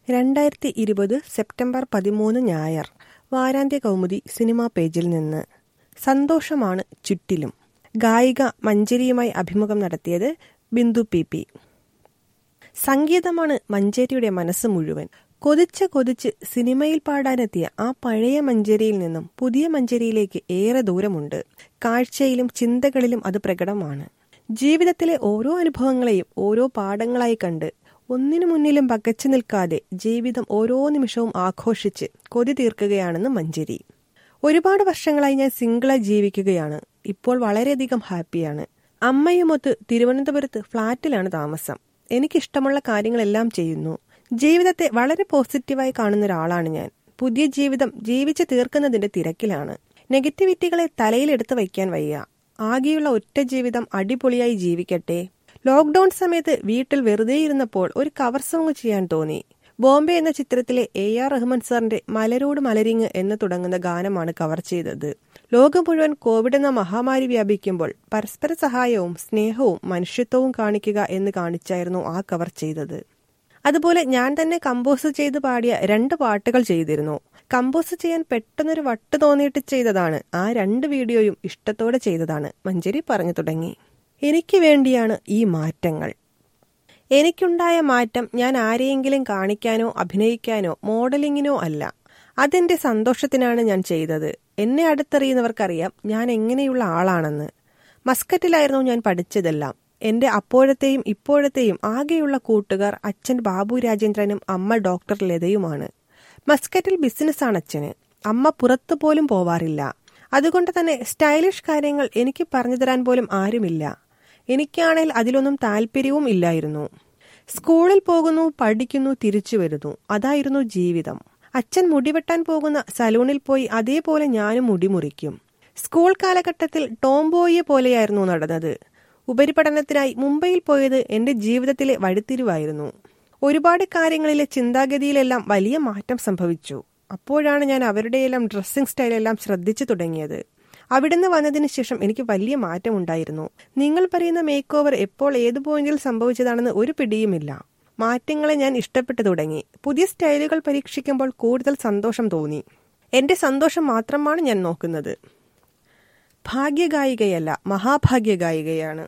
രണ്ടായിരത്തി ഇരുപത് സെപ്റ്റംബർ പതിമൂന്ന് ഞായർ വാരാന്ത്യ കൗമുദി സിനിമാ പേജിൽ നിന്ന് സന്തോഷമാണ് ചുറ്റിലും ഗായിക മഞ്ചേരിയുമായി അഭിമുഖം നടത്തിയത് ബിന്ദു പി പി സംഗീതമാണ് മഞ്ചേരിയുടെ മനസ്സ് മുഴുവൻ കൊതിച്ച് കൊതിച്ച് സിനിമയിൽ പാടാനെത്തിയ ആ പഴയ മഞ്ചേരിയിൽ നിന്നും പുതിയ മഞ്ചേരിയിലേക്ക് ഏറെ ദൂരമുണ്ട് കാഴ്ചയിലും ചിന്തകളിലും അത് പ്രകടമാണ് ജീവിതത്തിലെ ഓരോ അനുഭവങ്ങളെയും ഓരോ പാഠങ്ങളായി കണ്ട് ഒന്നിനു മുന്നിലും പകച്ചു നിൽക്കാതെ ജീവിതം ഓരോ നിമിഷവും ആഘോഷിച്ച് കൊതി തീർക്കുകയാണെന്ന് മഞ്ചേരി ഒരുപാട് വർഷങ്ങളായി ഞാൻ സിംഗിളായി ജീവിക്കുകയാണ് ഇപ്പോൾ വളരെയധികം ഹാപ്പിയാണ് അമ്മയുമൊത്ത് തിരുവനന്തപുരത്ത് ഫ്ളാറ്റിലാണ് താമസം എനിക്കിഷ്ടമുള്ള കാര്യങ്ങളെല്ലാം ചെയ്യുന്നു ജീവിതത്തെ വളരെ പോസിറ്റീവായി കാണുന്ന ഒരാളാണ് ഞാൻ പുതിയ ജീവിതം ജീവിച്ചു തീർക്കുന്നതിന്റെ തിരക്കിലാണ് നെഗറ്റിവിറ്റികളെ തലയിലെടുത്ത് വയ്ക്കാൻ വയ്യ ആകെയുള്ള ഒറ്റ ജീവിതം അടിപൊളിയായി ജീവിക്കട്ടെ ലോക്ക്ഡൌൺ സമയത്ത് വീട്ടിൽ വെറുതെ ഇരുന്നപ്പോൾ ഒരു കവർ സോങ് ചെയ്യാൻ തോന്നി ബോംബെ എന്ന ചിത്രത്തിലെ എ ആർ റഹ്മാൻ സാറിന്റെ മലരോട് മലരിങ് എന്ന് തുടങ്ങുന്ന ഗാനമാണ് കവർ ചെയ്തത് ലോകം മുഴുവൻ കോവിഡ് എന്ന മഹാമാരി വ്യാപിക്കുമ്പോൾ പരസ്പര സഹായവും സ്നേഹവും മനുഷ്യത്വവും കാണിക്കുക എന്ന് കാണിച്ചായിരുന്നു ആ കവർ ചെയ്തത് അതുപോലെ ഞാൻ തന്നെ കമ്പോസ് ചെയ്ത് പാടിയ രണ്ട് പാട്ടുകൾ ചെയ്തിരുന്നു കമ്പോസ് ചെയ്യാൻ പെട്ടെന്നൊരു വട്ട് തോന്നിയിട്ട് ചെയ്തതാണ് ആ രണ്ട് വീഡിയോയും ഇഷ്ടത്തോടെ ചെയ്തതാണ് മഞ്ചേരി പറഞ്ഞു തുടങ്ങി എനിക്ക് വേണ്ടിയാണ് ഈ മാറ്റങ്ങൾ എനിക്കുണ്ടായ മാറ്റം ഞാൻ ആരെയെങ്കിലും കാണിക്കാനോ അഭിനയിക്കാനോ മോഡലിങ്ങിനോ അല്ല അതെന്റെ സന്തോഷത്തിനാണ് ഞാൻ ചെയ്തത് എന്നെ അടുത്തറിയുന്നവർക്കറിയാം ഞാൻ എങ്ങനെയുള്ള ആളാണെന്ന് മസ്കറ്റിലായിരുന്നു ഞാൻ പഠിച്ചതെല്ലാം എന്റെ അപ്പോഴത്തെയും ഇപ്പോഴത്തെയും ആകെയുള്ള കൂട്ടുകാർ അച്ഛൻ ബാബു രാജേന്ദ്രനും അമ്മ ഡോക്ടർ ലതയുമാണ് മസ്കറ്റിൽ ബിസിനസ്സാണ് അച്ഛന് അമ്മ പുറത്തു പോലും പോവാറില്ല അതുകൊണ്ട് തന്നെ സ്റ്റൈലിഷ് കാര്യങ്ങൾ എനിക്ക് പറഞ്ഞു തരാൻ പോലും ആരുമില്ല എനിക്കാണെങ്കിൽ അതിലൊന്നും താല്പര്യവും ഇല്ലായിരുന്നു സ്കൂളിൽ പോകുന്നു പഠിക്കുന്നു തിരിച്ചു വരുന്നു അതായിരുന്നു ജീവിതം അച്ഛൻ മുടിവെട്ടാൻ പോകുന്ന സലൂണിൽ പോയി അതേപോലെ ഞാനും മുടി മുറിക്കും സ്കൂൾ കാലഘട്ടത്തിൽ ടോംബോയെ പോലെയായിരുന്നു നടന്നത് ഉപരിപഠനത്തിനായി മുംബൈയിൽ പോയത് എന്റെ ജീവിതത്തിലെ വഴിത്തിരിവായിരുന്നു ഒരുപാട് കാര്യങ്ങളിലെ ചിന്താഗതിയിലെല്ലാം വലിയ മാറ്റം സംഭവിച്ചു അപ്പോഴാണ് ഞാൻ അവരുടെയെല്ലാം ഡ്രസ്സിംഗ് സ്റ്റൈലെല്ലാം ശ്രദ്ധിച്ചു തുടങ്ങിയത് അവിടുന്ന് വന്നതിന് ശേഷം എനിക്ക് വലിയ മാറ്റം ഉണ്ടായിരുന്നു നിങ്ങൾ പറയുന്ന മേക്ക് ഓവർ എപ്പോൾ ഏത് പോയിന്റിൽ സംഭവിച്ചതാണെന്ന് ഒരു പിടിയുമില്ല മാറ്റങ്ങളെ ഞാൻ ഇഷ്ടപ്പെട്ടു തുടങ്ങി പുതിയ സ്റ്റൈലുകൾ പരീക്ഷിക്കുമ്പോൾ കൂടുതൽ സന്തോഷം തോന്നി എന്റെ സന്തോഷം മാത്രമാണ് ഞാൻ നോക്കുന്നത് ഭാഗ്യഗായികയല്ല മഹാഭാഗ്യഗായികയാണ്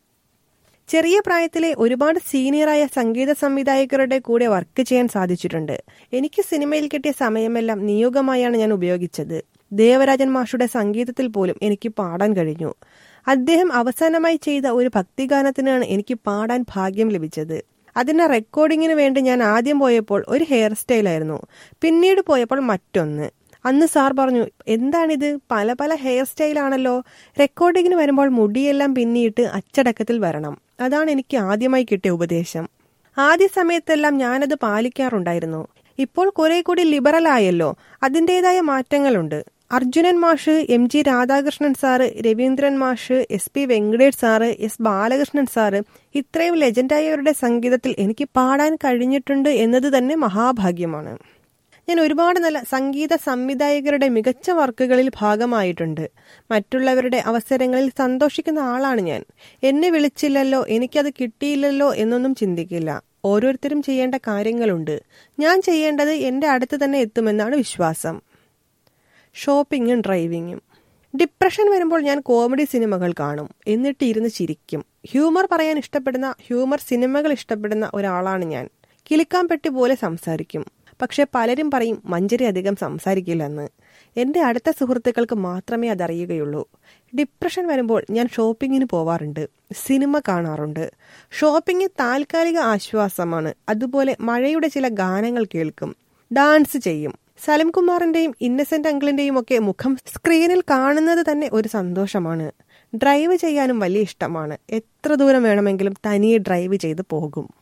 ചെറിയ പ്രായത്തിലെ ഒരുപാട് സീനിയറായ സംഗീത സംവിധായകരുടെ കൂടെ വർക്ക് ചെയ്യാൻ സാധിച്ചിട്ടുണ്ട് എനിക്ക് സിനിമയിൽ കിട്ടിയ സമയമെല്ലാം നിയോഗമായാണ് ഞാൻ ഉപയോഗിച്ചത് ദേവരാജൻ മാഷുടെ സംഗീതത്തിൽ പോലും എനിക്ക് പാടാൻ കഴിഞ്ഞു അദ്ദേഹം അവസാനമായി ചെയ്ത ഒരു ഭക്തിഗാനത്തിനാണ് എനിക്ക് പാടാൻ ഭാഗ്യം ലഭിച്ചത് അതിന്റെ റെക്കോർഡിങ്ങിന് വേണ്ടി ഞാൻ ആദ്യം പോയപ്പോൾ ഒരു ഹെയർ സ്റ്റൈലായിരുന്നു പിന്നീട് പോയപ്പോൾ മറ്റൊന്ന് അന്ന് സാർ പറഞ്ഞു എന്താണിത് പല പല ഹെയർ സ്റ്റൈലാണല്ലോ റെക്കോർഡിങ്ങിന് വരുമ്പോൾ മുടിയെല്ലാം പിന്നിയിട്ട് അച്ചടക്കത്തിൽ വരണം അതാണ് എനിക്ക് ആദ്യമായി കിട്ടിയ ഉപദേശം ആദ്യ സമയത്തെല്ലാം ഞാനത് പാലിക്കാറുണ്ടായിരുന്നു ഇപ്പോൾ കുറെ കൂടി ലിബറൽ ആയല്ലോ അതിൻ്റെതായ മാറ്റങ്ങളുണ്ട് അർജുനൻ മാഷ് M G Radhakrishnan sir Raveendran മാഷ് S P Venkatesh sir S Balakrishnan sir ഇത്രയും ലെജൻഡായവരുടെ സംഗീതത്തിൽ എനിക്ക് പാടാൻ കഴിഞ്ഞിട്ടുണ്ട് എന്നത് തന്നെ മഹാഭാഗ്യമാണ് ഞാൻ ഒരുപാട് നല്ല സംഗീത സംവിധായകരുടെ മികച്ച വർക്കുകളിൽ ഭാഗമായിട്ടുണ്ട് മറ്റുള്ളവരുടെ അവസരങ്ങളിൽ സന്തോഷിക്കുന്ന ആളാണ് ഞാൻ എന്നെ വിളിച്ചില്ലല്ലോ എനിക്കത് കിട്ടിയില്ലല്ലോ എന്നൊന്നും ചിന്തിക്കില്ല ഓരോരുത്തരും ചെയ്യേണ്ട കാര്യങ്ങളുണ്ട് ഞാൻ ചെയ്യേണ്ടത് എന്റെ അടുത്ത് തന്നെ എത്തുമെന്നാണ് വിശ്വാസം ഷോപ്പിങ്ങും ഡ്രൈവിങ്ങും ഡിപ്രഷൻ വരുമ്പോൾ ഞാൻ കോമഡി സിനിമകൾ കാണും എന്നിട്ട് ഇരുന്ന് ചിരിക്കും ഹ്യൂമർ പറയാൻ ഇഷ്ടപ്പെടുന്ന ഹ്യൂമർ സിനിമകൾ ഇഷ്ടപ്പെടുന്ന ഒരാളാണ് ഞാൻ കിളിക്കാൻ പെട്ടി പോലെ സംസാരിക്കും പക്ഷെ പലരും പറയും മഞ്ചരി അധികം സംസാരിക്കില്ലെന്ന് എന്റെ അടുത്ത സുഹൃത്തുക്കൾക്ക് മാത്രമേ അതറിയുകയുള്ളൂ ഡിപ്രഷൻ വരുമ്പോൾ ഞാൻ ഷോപ്പിങ്ങിന് പോവാറുണ്ട് സിനിമ കാണാറുണ്ട് ഷോപ്പിംഗ് താൽക്കാലിക ആശ്വാസമാണ് അതുപോലെ മഴയുടെ ചില ഗാനങ്ങൾ കേൾക്കും ഡാൻസ് ചെയ്യും സലിംകുമാറിന്റെയും ഇന്നസെന്റ് അങ്കിളിന്റെയും ഒക്കെ മുഖം സ്ക്രീനിൽ കാണുന്നത് തന്നെ ഒരു സന്തോഷമാണ് ഡ്രൈവ് ചെയ്യാനും വലിയ ഇഷ്ടമാണ് എത്ര ദൂരം വേണമെങ്കിലും തനിയെ ഡ്രൈവ് ചെയ്ത് പോകും